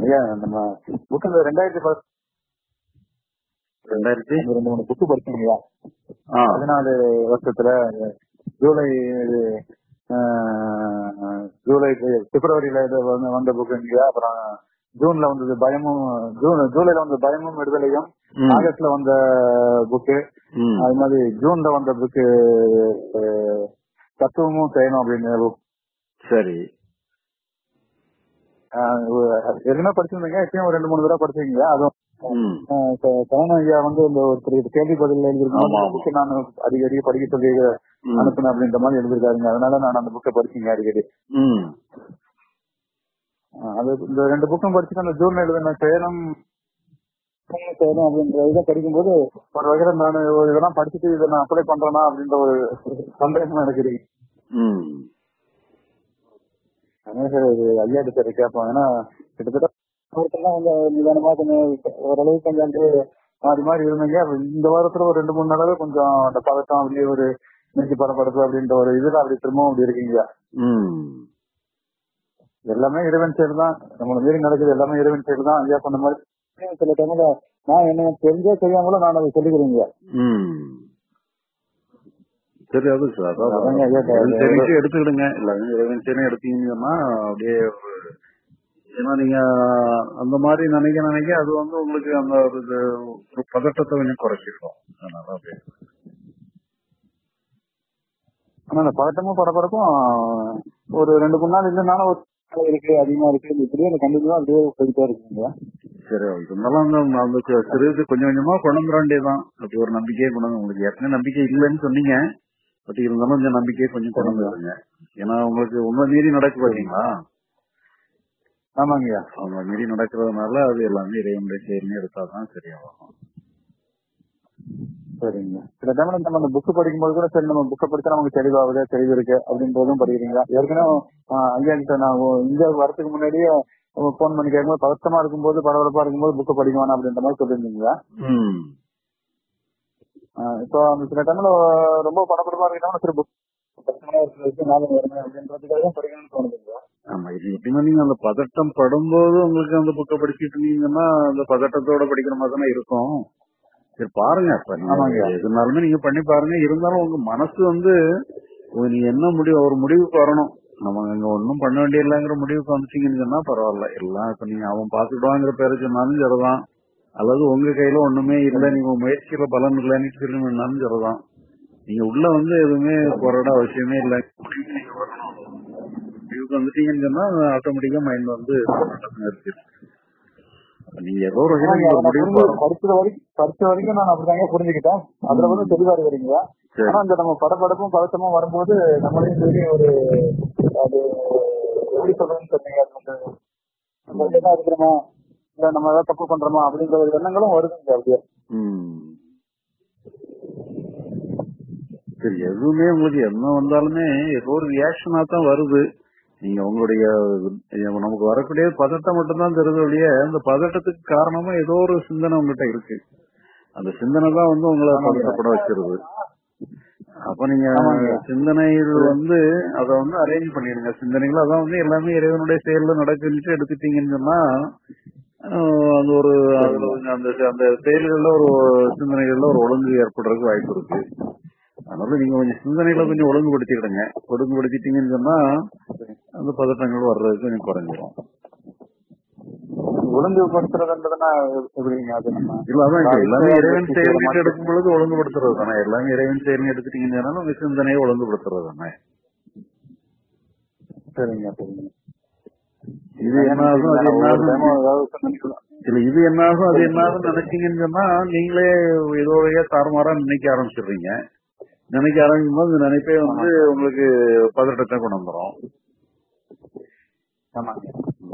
ஐயா நம்ம புக்கில் ரெண்டாயிரத்தி பத்து ரெண்டாயிரத்தி ரெண்டு மூணு புக்கு படிச்சீங்கய்யா ஆ பதினாலு வருஷத்துல ஜூலை இது, ஆஹ், ஜூலை பிப்ரவரியில இது வந்து- வந்த புக்குங்கய்யா அப்புறம் ஜூன்ல வந்தது பயமும் ஜூன் ஜூலைல வந்த பயமும் விடுதலையும் ம். ஆகஸ்ட்ல வந்த புக்கு ம். அது மாதிரி ஜூன்ல வந்த புக்கு தத்துவமும் செய்யணும் அப்படின்னு book. சரி ஆஹ், ஏற்கனவே படிச்சிருந்தீங்க இப்பயும் ஒரு ரெண்டு மூணு தடவை படிச்சிருக்கீங்க அதுவும் ம். ஆஹ், ச- சரவண ஐயா வந்து இந்த ஒருத்தர் கேள்வி பதில் ஆமா, எழுதிருக்கும் ஆமா. புக்கு நான் அடிக்கடி படிக்க சொல்லி ம். அனுப்புனேன் அப்படின்ற மாதிரி எழுதிருக்காருங்க அதனால நான் அந்த புக்கை படிச்சீங்க அடிக்கடி ம். ஆஹ், அது இந்த ரெண்டு புக்கும் படிச்சுட்டு அந்த ஜூன்ல எழுதின சேலம் சேலம் அப்படின்ற இதை படிக்கும்போது ஒரு வகையில நான் ஒரு இதெல்லாம் படிச்சுட்டு இதை நான் அப்ளை பண்றேனா அப்படின்ற ஒரு சந்தேகம் எனக்கு இருக்கு ம். அதனால சார் இது ஐயா கிட்ட சரி கேட்போம் ஏன்னா கிட்டத்தட்ட ஒருத்தெல்லாம் வந்து நிதானமா கொஞ்சம் ஓரளவுக்கு கொஞ்சம் வந்து அது மாதிரி இருந்தீங்க அப்ப இந்த வாரத்துல ஒரு ரெண்டு மூணு நாளாவே கொஞ்சம் அந்த பதட்டம் அப்படியே ஒரு நெஞ்சு பரபரப்பு அப்படின்ற ஒரு இதுல அப்படி திரும்பவும் அப்படி இருக்கீங்க ம். எல்லாமே இறைவன் செயல் தான் நம்மள மீறி நடக்குது எல்லாமே இறைவன் செயல் தான் ஐயா சொன்ன மாதிரி சில டைம்ல நான் என்ன தெரிஞ்சோ தெரியாமலோ நான் அதை சொல்லிக்கிறீங்க ம். சரி அது சார் அதான் அதாங்க ஐயா, இறைவன் செயலுக்கு எடுத்துக்கிடுங்க எல்லாமே இறைவன் செயலும் எடுத்தீங்கன்னா அப்படியே ஒரு ஏன்னா நீங்க அந்த மாதிரி நினைக்க நினைக்க அது வந்து உங்களுக்கு அந்த ஒரு இது, ஒரு பதட்டத்தை கொஞ்சம் குறைச்சிருக்கும் அதனால அப்படியே ஆனா அந்த பதட்டமும் பரபரப்பும் ஒரு ரெண்டு மூணு நாள் இல்லைனாலும் ஒரு நாள் இருக்கு அதிகமா இருக்கு இப்படியே அந்த கண்டிப்பா அப்படியே போயிட்டே இருக்குங்க சரி இருந்தாலும் அந்த அந்த சி- சிறு இது கொஞ்சம் கொஞ்சமா கொண்டு வந்துட வேண்டியதுதான் அப்படி ஒரு நம்பிக்கையே கொண்டு வந்து உங்களுக்கு ஏற்கனவே நம்பிக்கை இல்லைன்னு சொன்னீங்க பட் இருந்தாலும் இந்த நம்பிக்கையை கொஞ்சம் கொண்டு வந்துருங்க ஏன்னா உங்களுக்கு உங்களை மீறி நடக்கு பாத்தீங்களா ஆமாங்கய்யா அவங்க மீறி நடக்கிறதுனால அது எல்லாமே இறைவனுடைய செயல்னு எடுத்தாதான் சரியாகும் சரிங்க சில டைம்ல நம்ம அந்த புக் படிக்கும்போது கூட சரி நம்ம புக்கை படிச்சா நமக்கு தெளிவாகுது தெளிவு இருக்கு அப்படின்றதும் படிக்கிறீங்களா ஏற்கனவே ஆஹ், ஐயா கிட்ட நான் ஒ- இங்க வரதுக்கு முன்னாடியே போன் பண்ணி கேட்கும்போது பதட்டமா இருக்கும்போது பரபரப்பா இருக்கும்போது புக்கை படிக்க வேணாம் அப்படின்ற மாதிரி சொல்லியிருந்தீங்க ம் ஆஹ், இப்போ அந்த சில டைம்ல ரொம்ப படபடப்பா இருக்கா சரி புக் பிரச்சனையா இருக்கு ஞாபகம் வருமே அப்படின்றதுக்காக தான் படிக்கணும்னு தோணுதுங்க ஆமா இது எப்படின்னா நீங்க அந்த பதட்டம் படும்போது உங்களுக்கு அந்த புக்கை படிச்சிட்டு இருந்தீங்கன்னா அந்த பதட்டத்தோட படிக்கிற மாதிரி தானே இருக்கும் சரி பாருங்க அப்ப நீங்க ஆமாங்க. எதுனாலுமே நீங்க பண்ணி பாருங்க இருந்தாலும் உங்க மனசு வந்து உ- நீ என்ன முடிவு ஒரு முடிவுக்கு வரணும் நம்ம இங்க ஒன்னும் பண்ண வேண்டிய இல்லைங்கிற முடிவுக்கு வந்துட்டீங்கன்னு சொன்னா பரவாயில்ல எல்லாம் இப்ப நீங்க அவன் பாத்துக்கிடுவாங்கிற பேரு சொன்னாலும் சரிதான் அல்லது உங்க கையில ஒண்ணுமே இல்ல நீங்க முயற்சியில பலன் இல்லைன்னு சொல்லணும்னாலும் சரிதான் நீங்க உள்ள வந்து எதுவுமே போராட அவசியமே இல்லை முடிவுக்கு நீங்க வரணும் முடிவுக்கு வந்துட்டீங்கன்னு சொன்னா ஆட்டோமேட்டிக்கா மைண்ட் வந்து போராட்டத்துல இருக்கு அப்ப நீங்க ஏதோ ஒரு வகையில நீங்க ஒரு முடிவுக்கு வரணும் படிச்சது வரைக்கும் படிச்ச வரைக்கும் நான் அப்படிதாங்க புரிஞ்சுக்கிட்டேன் அதுல வந்து தெளிவா இருக்கிறீங்க சரி ஆனா இந்த நம்ம படப்படப்பும் பதட்டமும் வரும்போது நம்மளையும் மீறி ஒரு அது எப்படி சொல்றதுன்னு சொன்னீங்க அது வந்து நம்ம என்ன இருக்கிறோமா இல்ல நம்ம ஏதாவது தப்பு பண்றோமா அப்படின்ற ஒரு எண்ணங்களும் வருதுங்க அப்படியே ம். சரி எதுவுமே உங்களுக்கு என்ன வந்தாலுமே ஏதோ ஒரு ரியாக்ஷனா தான் வருது நீங்க உங்களுடைய இது- நமக்கு வரக்கூடிய பதட்டம் மட்டும்தான் தெரியுது ஒழிய அந்த பதட்டத்துக்கு காரணமா ஏதோ ஒரு சிந்தனை உங்ககிட்ட இருக்கு அந்த சிந்தனை தான் வந்து உங்களை பதட்டப்பட வச்சிருது அப்ப நீங்க ஆமாங்க. சிந்தனைகள் வந்து அத வந்து அரேஞ்ச் பண்ணிடுங்க சிந்தனைகள் அதான் வந்து எல்லாமே இறைவனுடைய செயல்ல நடக்குன்னு எடுத்துட்டீங்கன்னு சொன்னா ஆஹ் அது ஒரு அதுல கொஞ்சம் அந்த அந்த செயல்கள்ல ஒரு சிந்தனைகள்ல ஒரு ஒழுங்கு ஏற்படுறதுக்கு வாய்ப்பு இருக்கு அதனால நீங்க கொஞ்சம் சிந்தனைகளை கொஞ்சம் ஒழுங்குபடுத்திக்கிடுங்க ஒழுங்குபடுத்திட்டீங்கன்னு சொன்னா அந்த பதட்டங்கள் வர்றதுக்கு கொஞ்சம் குறைஞ்சிரும் ஒழுங்குபடுத்துறதுன்றதுனா எப்படிங்க அது நம்ம இல்ல அதான் இப்ப எல்லாமே இறைவன் செயல் எடுக்கும் பொழுது ஒழுங்குபடுத்துறது தானே எல்லாமே இறைவன் செயல் எடுத்துட்டீங்கன்னு சொன்னா உங்க சிந்தனையை ஒழுங்குபடுத்துறது தானே சரிங்க சரிங்க இது என்ன ஆகும் அது என்ன ஒரு time ஆகும் ஏதாவது சொன்னீங்களா? இல்ல இது என்ன ஆகும் அது என்ன ஆகும் நினைச்சீங்கன்னு சொன்னா நீங்களே ஏதோ வழியா தாறுமாறா நினைக்க ஆரம்பிச்சிடுறீங்க நினைக்க ஆரம்பிக்கும் போது இந்த நினைப்பே வந்து உங்களுக்கு பதட்டத்தை கொண்டு வந்துடும் ஆமாங்க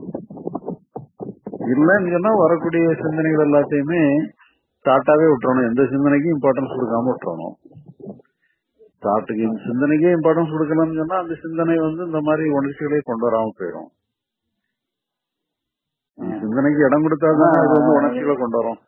இல்லன்னு சொன்னா வரக்கூடிய சிந்தனைகள் எல்லாத்தையுமே ஸ்டார்ட்டாவே விட்டுறணும் எந்த சிந்தனைக்கும் இம்பார்ட்டன்ஸ் கொடுக்காம விட்டுறணும் ஸ்டார்ட்டுக்கு இந்த சிந்தனைக்கே இம்பார்ட்டன்ஸ் கொடுக்கலாம்னு சொன்னா அந்த சிந்தனை வந்து இந்த மாதிரி உணர்ச்சிகளே கொண்டு வராம போயிடும் சிந்தனைக்கு இடம் கொடுத்தாதான் அது வந்து உணர்ச்சிகளை கொண்டு வரும்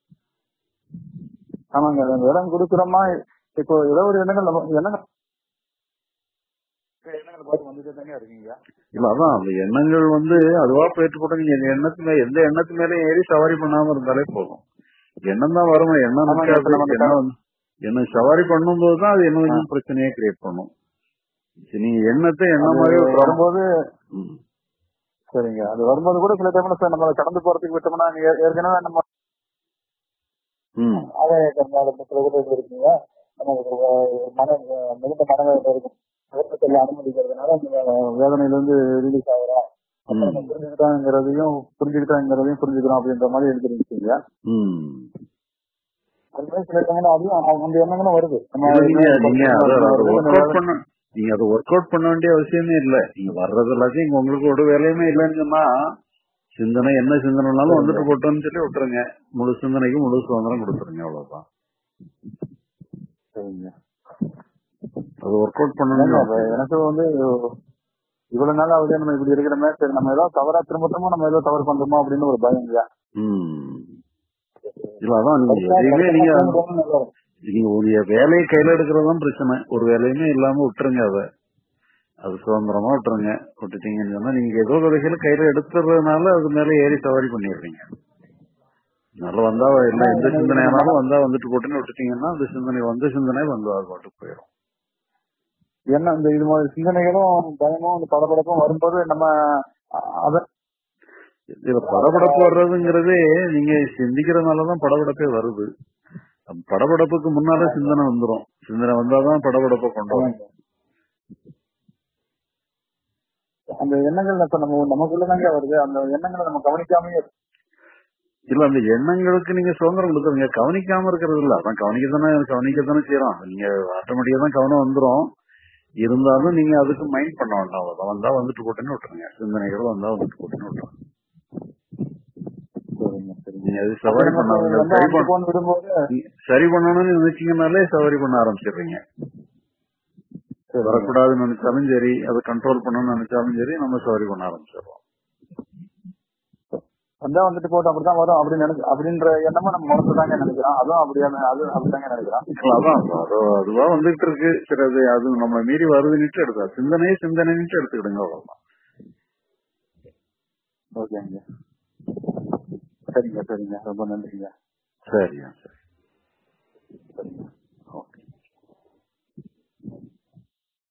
ஆமாங்க அந்த இடம் கொடுக்குறோமா இப்போ ஏதோ ஒரு எண்ணங்கள் நம்ம எண்ணங்கள் எண்ணங்கள் பார்த்து வந்துட்டே தாங்க இருக்கீங்க இல்ல அதான் அந்த எண்ணங்கள் வந்து அதுவா போயிட்டு கூட நீங்க இந்த எண்ணத்து மேல எந்த எண்ணத்து மேல ஏறி சவாரி பண்ணாம இருந்தாலே போதும் எண்ணம் தான் வரும் எண்ணம் ஆமாங்க, இருக்காது. இப்ப நம்ம எண்ணம் வந்து- எண்ணம் சவாரி பண்ணும்போது தான் அது என்ன கொஞ்சம் பிரச்சனையே கிரியேட் பண்ணும் சரி, நீங்க எண்ணத்தை எண்ணமாவே அது வரும்போது ம். சரிங்க அது வரும்போது கூட சில டைம்ல சார் நம்ம அதை கடந்து போறதுக்கு விட்டோம்னா நீங்க ஏ- ஏற்கனவே நம்ம ம் ஆதாய கர்மால சில கூட இருக்குங்க நமக்கு ஒரு மன மிகுந்த மனவேதனை இருக்கும் வேதத்தில் அனுமதிக்கிறதுனால அந்த வேதனையில இருந்து ரிலீஸ் ஆகிறோம் ம். நம்ம புரிஞ்சுக்கிட்டாங்கிறதையும் புரிஞ்சுக்கிட்டாங்கிறதையும் புரிஞ்சுக்கிறோம் அப்படின்ற மாதிரி எழுதிருக்கீங்க ம் அது மாதிரி சில டைம்ல அதையும் அவங்க- அந்த எண்ணங்களும் வருது நம்ம இல்ல, நீங்க நீங்க அதை வருது, ஒர்க் நம்ம அவுட் பண்ண நீங்க அதை ஒர்க் அவுட் பண்ண வேண்டிய அவசியமே இல்ல நீங்க வர்றது எல்லாத்தையும் இங்க உங்களுக்கு ஒரு வேலையுமே இல்லைன்னு சொன்னா சிந்தனை என்ன சிந்தனைனாலும் வந்துட்டு போட்டோம்னு சொல்லி விட்டுருங்க முழு சிந்தனைக்கு முழு சுதந்திரம் கொடுத்துருங்க அவ்வளவுதான் சரிங்க அது ஒர்க் அவுட் இல்லைங்க, பண்ணணும் அப்ப எனக்கு வந்து இவ்வளவு நாள் ஆகுது நம்ம இப்படி இருக்கிறோமே சரி நம்ம ஏதாவது தவறா திரும்ப திரும்ப நம்ம ஏதோ தவறு பண்றோமோ அப்படின்னு ஒரு பயம் இல்லையா ம் இல்ல அதான் நீங்க எதையுமே நீங்க நீங்க உங்க வேலையை கையில எடுக்கிறது தான் பிரச்சனை ஒரு வேலையுமே இல்லாம விட்டுருங்க அதை அது சுதந்திரமா விட்டுருங்க விட்டுட்டீங்கன்னு சொன்னா நீங்க ஏதோ ஒரு வகையில கையில எடுத்துறதுனால அது மேல ஏறி சவாரி பண்ணிடுறீங்க நல்ல வந்தா இல்ல எந்த சிந்தனையானாலும் வந்தா வந்துட்டு போட்டுன்னு விட்டுட்டீங்கன்னா அந்த சிந்தனை வந்த சிந்தனை வந்து அது பாட்டுக்கு போயிடும் என்ன இந்த இது மாதிரி சிந்தனைகளும் பயமும் இந்த படபடப்பும் வரும்போது நம்ம அ- அத இதுல படபடப்பு வர்றதுங்கிறதே நீங்க சிந்திக்கிறதுனாலதான் படபடப்பே வருது அந்த படபடப்புக்கு முன்னால சிந்தனை வந்துரும் சிந்தனை வந்தாதான் படபடப்பை கொண்டு வரும் அந்த எண்ணங்கள் இப்ப நம்ம நமக்குள்ளதாங்க வருது அந்த எண்ணங்களை நம்ம கவனிக்காமயே இல்ல அந்த எண்ணங்களுக்கு நீங்க சுதந்திரம் கொடுக்குறீங்க கவனிக்காம இருக்கிறது இல்ல அதான் கவனிக்கத்தானே கவனிக்கத்தானே செய்யறோம் நீங்க ஆட்டோமேட்டிக்கா தான் கவனம் வந்துரும் இருந்தாலும் நீங்க அதுக்கு மைண்ட் பண்ண வேண்டாம் அவ்வளவுதான் வந்தா வந்துட்டு போட்டுன்னு விட்டுருங்க சிந்தனைகள் வந்தா வந்துட்டு போட்டுன்னு விட்டுருங்க சரிங்க சரிங்க நீங்க அது சவாரி பண்ணாதீங்க வந்து சரி வந்து பண்ண போன் விடும்போது நீங்க சரி பண்ணணும்னு நினைச்சீங்கனாலே சவாரி பண்ண ஆரம்பிச்சிடுறீங்க வரக்கூடாதுன்னு நினைச்சாலும் சரி அதை கண்ட்ரோல் பண்ணணும்னு நினைச்சாலும் சரி நம்ம சவாரி பண்ண ஆரம்பிச்சிடுறோம் வந்தா வந்துட்டு போட்டு அப்படிதான் வரும் அப்படின்னு நினைச்சு அப்படின்ற எண்ணமும் நம்ம மனசு தாங்க நினைக்கிறோம் அதுவும் அப்படியே அது அப்படிதாங்க நினைக்கிறோம் இல்ல, அதான் அது அதுவா வந்துட்டு இருக்கு சரி அது அது நம்ம மீறி வருதுன்னுட்டு எடுத்தா சிந்தனையே சிந்தனைன்னுட்டு எடுத்துக்கிடுங்க அவ்வளவுதான் ஓகேங்க சரிங்க சரிங்க ரொம்ப நன்றிங்க சரியா சரி